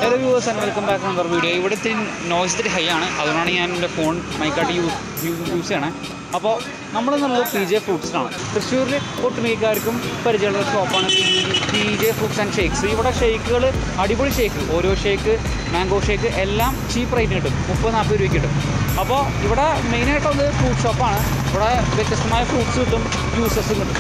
Hello viewers and welcome back another video ഇവിടെ ഇത്തിരി noise ഇത്തിരി ഹൈ ആണ് അതുകൊണ്ടാണ് ഞാൻ എൻ്റെ ഫോൺ മൈക്കാട്ടി യൂസ് യൂസ് ചെയ്യണേ അപ്പോൾ നമ്മളെന്നുള്ളത് പി ജെ ഫ്രൂട്ട്സിലാണ് തൃശ്ശൂരിൽ ഒട്ടുമിക്കാർക്കും പരിചയമുള്ള ഷോപ്പാണ് P J fruits and shakes ഇവിടെ ഷേക്കുകൾ അടിപൊളി ഷേക്ക് ഓരോ ഷേക്ക് മാംഗോ ഷേക്ക് എല്ലാം ചീപ്പ് റേറ്റിന് കിട്ടും മുപ്പത് നാൽപ്പത് രൂപയ്ക്ക് കിട്ടും അപ്പോൾ ഇവിടെ മെയിനായിട്ടുള്ളത് ഫ്രൂട്ട് ഷോപ്പാണ് ഇവിടെ വ്യത്യസ്തമായ ഫ്രൂട്ട്സ് കിട്ടും ജ്യൂസസും കിട്ടും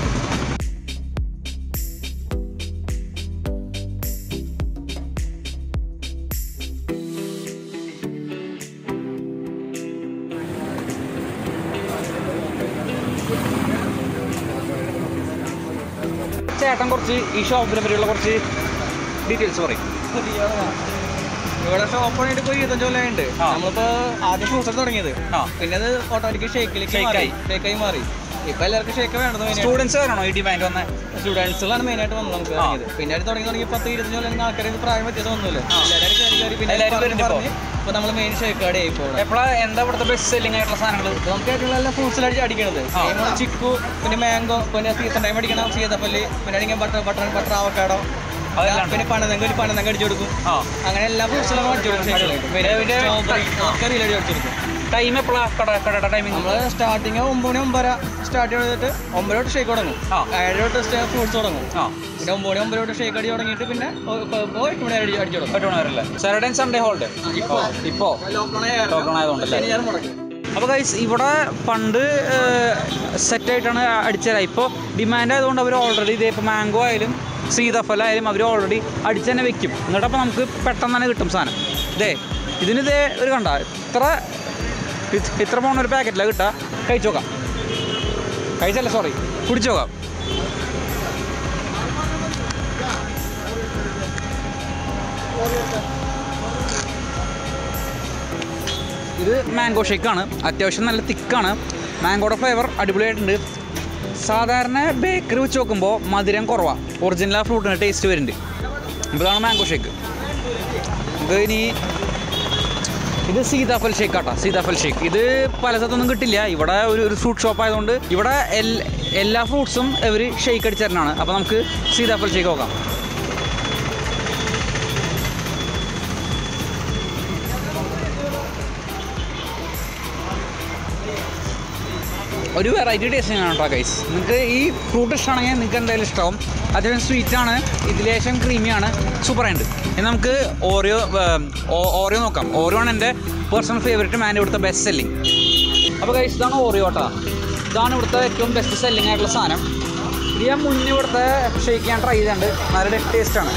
ചേട്ടൻ കുറച്ച് ഈ ഷോപ്പിനെ പറ്റിയുള്ള കുറച്ച് ഡീറ്റെയിൽസ് പറയും ഇവിടെ ഷോപ്പ് പണിയിട്ട് പോയി ഇരുപത്തഞ്ച് കൊല്ലമായിട്ട് ആ. നമ്മളിപ്പോ ആദ്യം ഫ്രൂട്ട്സ് തുടങ്ങിയത് ആ പിന്നെ അത് ഓട്ടോമാറ്റിക് ഷേക്കിലേക്ക് Shake മാറി ആയി. ഷേക്കായി മാറി ഇപ്പൊ എല്ലാവർക്കും ഷേക്ക് വേണ്ടത് മെയിൻ സ്റ്റുഡൻസ് വരണോ ഈ ഡിമാൻഡ് വന്ന സ്റ്റുഡൻസുകളാണ് മെയിൻ ആയിട്ട് വന്നത് നമുക്ക് ആ. തുടങ്ങിയത് പിന്നെ അത് തുടങ്ങി തുടങ്ങി പത്ത് ഇരുപത്തഞ്ച് കൊല്ലം ആൾക്കാർക്ക് പ്രായം വ്യത്യാസം ഒന്നുമില്ല എല്ലാവരും കയറി കയറി പിന്നെ എല്ലാവരും പറഞ്ഞ് വരുന്നുണ്ട് പറഞ്ഞ് ഇപ്പൊ നമ്മൾ മെയിൻ ഷേക്ക് കട ആയി ഇപ്പോൾ എപ്പോഴാ എന്താ ഇവിടുത്തെ ബെസ്റ്റ് സെല്ലിംഗ് ആയിട്ടുള്ള സാധനങ്ങൾ നമുക്ക് ഏറ്റവും നല്ല ഫ്രൂട്ട്സിൽ അടിക്കണത് ആ. നമ്മള് ചിക്കു പിന്നെ മാംഗോ പിന്നെ സീസൺ ടൈം അടിക്കണം സീതപ്പല്ലി പിന്നെ അടിക്കാൻ ബട്ടർ ബട്ടർ ബട്ടർ ആവക്കാടോ അതെല്ലാം പിന്നെ പണനങ്ക ഒരു പണനങ്ക അടിച്ചു കൊടുക്കും ആ അങ്ങനെ എല്ലാ ഫ്രൂട്ട്സിലും അടിച്ചു കൊടുക്കും പിന്നെ ഇതിന്റെ strawberry, ഒക്കെ റീൽ അടിച്ചു കൊടുക്കും ടൈം എപ്പോഴാ കട കടയുടെ ടൈമിംഗ് നമ്മൾ സ്റ്റാർട്ടിങ് ഒമ്പത് മണി ഒമ്പര സ്റ്റാർട്ട് ചെയ്തിട്ട് ഒമ്പത് തൊട്ട് ഷേക്ക് തുടങ്ങും ആ. ഏഴര തൊട്ട് ഫ്രൂട്ട്സ് തുടങ്ങും ആ പിന്നെ ഒമ്പത് മണി ഒമ്പത് തൊട്ട് ഷേക്ക് അടി തുടങ്ങിയിട്ട് പിന്നെ ഒ- ഒ- ഒ- എട്ട് മണി അടി അടിച്ചു തുടങ്ങും പത്ത് മണി വരല്ലേ സാറ്റർഡേ സൺഡേ ഹോൾഡേ ഇപ്പോ. ഇപ്പോൾ ലോക്ക്ഡൗൺ ആയതുകൊണ്ടല്ലേ ശനി ഞായർ മുടക്കി അപ്പോൾ ഗൈസ് ഇവിടെ പണ്ട് സെറ്റായിട്ടാണ് അടിച്ചത് ഇപ്പോൾ ഡിമാൻഡ് ആയതുകൊണ്ട് അവർ ഓൾറെഡി ഇതേ ഇപ്പോൾ മാംഗോ ആയാലും സീതഫല ആയാലും അവർ ഓൾറെഡി അടിച്ച് തന്നെ വെക്കും എന്നിട്ട് അപ്പോൾ നമുക്ക് പെട്ടെന്ന് തന്നെ കിട്ടും സാധനം ഇതേ ഇതിന് ഇതേ ഒരു കണ്ട ഇത്ര ഇത് ഇത്ര പോണ ഒരു പാക്കറ്റിലാണ് കിട്ടുക കഴിച്ചു നോക്കാം കഴിച്ചല്ല സോറി കുടിച്ചു നോക്കാം ഇത് മാംഗോ ഷേക്കാണ് അത്യാവശ്യം നല്ല തിക്കാണ് മാംഗോയുടെ ഫ്ലേവർ അടിപൊളിയായിട്ടുണ്ട് സാധാരണ ബേക്കറി വെച്ച് നോക്കുമ്പോൾ മധുരം കുറവാണ് ഒറിജിനൽ ആ ഫ്രൂട്ടിന് ടേസ്റ്റ് വരുന്നുണ്ട് അപ്പോൾ ഇതാണ് മാംഗോ ഷേക്ക് ഇത് ഇനി ഇത് സീതാഫൽ ഷേക്ക് ആട്ടാ സീതാഫൽ ഷേക്ക് ഇത് പല സ്ഥലത്തൊന്നും കിട്ടില്ല ഇവിടെ ഒരു ഒരു ഫ്രൂട്ട് ഷോപ്പ് ആയതുകൊണ്ട് ഇവിടെ എൽ- എല്ലാ ഫ്രൂട്ട്സും ഇവർ ഷേക്ക് അടിച്ച് തരുന്നതാണ് അപ്പോൾ നമുക്ക് സീതാഫൽ ഷേക്ക് നോക്കാം ഒരു വെറൈറ്റി ടേസ്റ്റ് ആണ് കേട്ടോ ഗൈസ് നിങ്ങൾക്ക് ഈ ഫ്രൂട്ട് ഇഷ്ടമാണെങ്കിൽ നിങ്ങൾക്ക് എന്തായാലും ഇഷ്ടമാവും അത്യാവശ്യം സ്വീറ്റ് ആണ് ഇതിലേശം ക്രീമിയാണ് സൂപ്പറായിട്ട് ഇനി നമുക്ക് ഓറിയോ ഓറിയോ നോക്കാം ഓറിയോ ആണ് എൻ്റെ പേഴ്സണൽ ഫേവറേറ്റ് മാൻ ഇവിടുത്തെ ബെസ്റ്റ് സെല്ലിങ് അപ്പോൾ ഗൈസ് ഇതാണ് ഓറിയോ കേട്ടോ ഇതാണ് ഇവിടുത്തെ ഏറ്റവും ബെസ്റ്റ് സെല്ലിംഗ് ആയിട്ടുള്ള സാധനം ഇത് ഞാൻ മുന്നേ ഇവിടുത്തെ ഷേക്ക് ഞാൻ ട്രൈ ചെയ്തിട്ടുണ്ട് നല്ല ടേസ്റ്റാണ്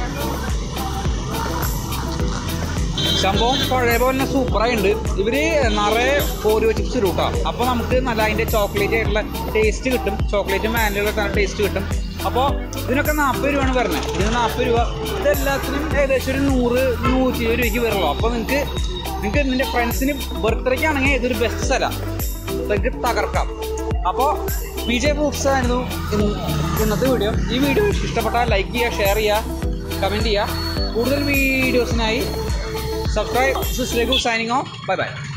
സംഭവം പഴയ പോലെ തന്നെ സൂപ്പറായിട്ടുണ്ട് ഇവര് നിറയെ ഓരോ ചിപ്സ് ഇടും കേട്ടോ അപ്പോൾ നമുക്ക് നല്ല അതിൻ്റെ ചോക്ലേറ്റ് ആയിട്ടുള്ള ടേസ്റ്റ് കിട്ടും ചോക്ലേറ്റ് മാനുകളുടെ തന്നെ ടേസ്റ്റ് കിട്ടും അപ്പോൾ ഇതിനൊക്കെ നാൽപ്പത് രൂപയാണ് വരുന്നത് ഇതിന് നാൽപ്പത് രൂപ ഇതെല്ലാത്തിനും ഏകദേശം ഒരു നൂറ് നൂറ്റി ഇരുപത് രൂപയ്ക്ക് വരുള്ളൂ അപ്പോൾ നിങ്ങൾക്ക് നിങ്ങൾക്ക് നിൻ്റെ ഫ്രണ്ട്സിന് ബർത്ത്ഡേക്ക് ആണെങ്കിൽ ഇതൊരു ബെസ്റ്റ് സ്ഥലമാണ് നിങ്ങൾക്ക് തകർക്കാം അപ്പോൾ പി ജെ ഫ്രൂട്ട്സ് ആയിരുന്നു ഇന്ന് ഇന്നത്തെ വീഡിയോ ഈ വീഡിയോ ഇഷ്ടപ്പെട്ടാൽ ലൈക്ക് ചെയ്യുക ഷെയർ ചെയ്യുക കമൻറ്റ് ചെയ്യുക കൂടുതൽ വീഡിയോസിനായി subscribe this is Regu signing off bye bye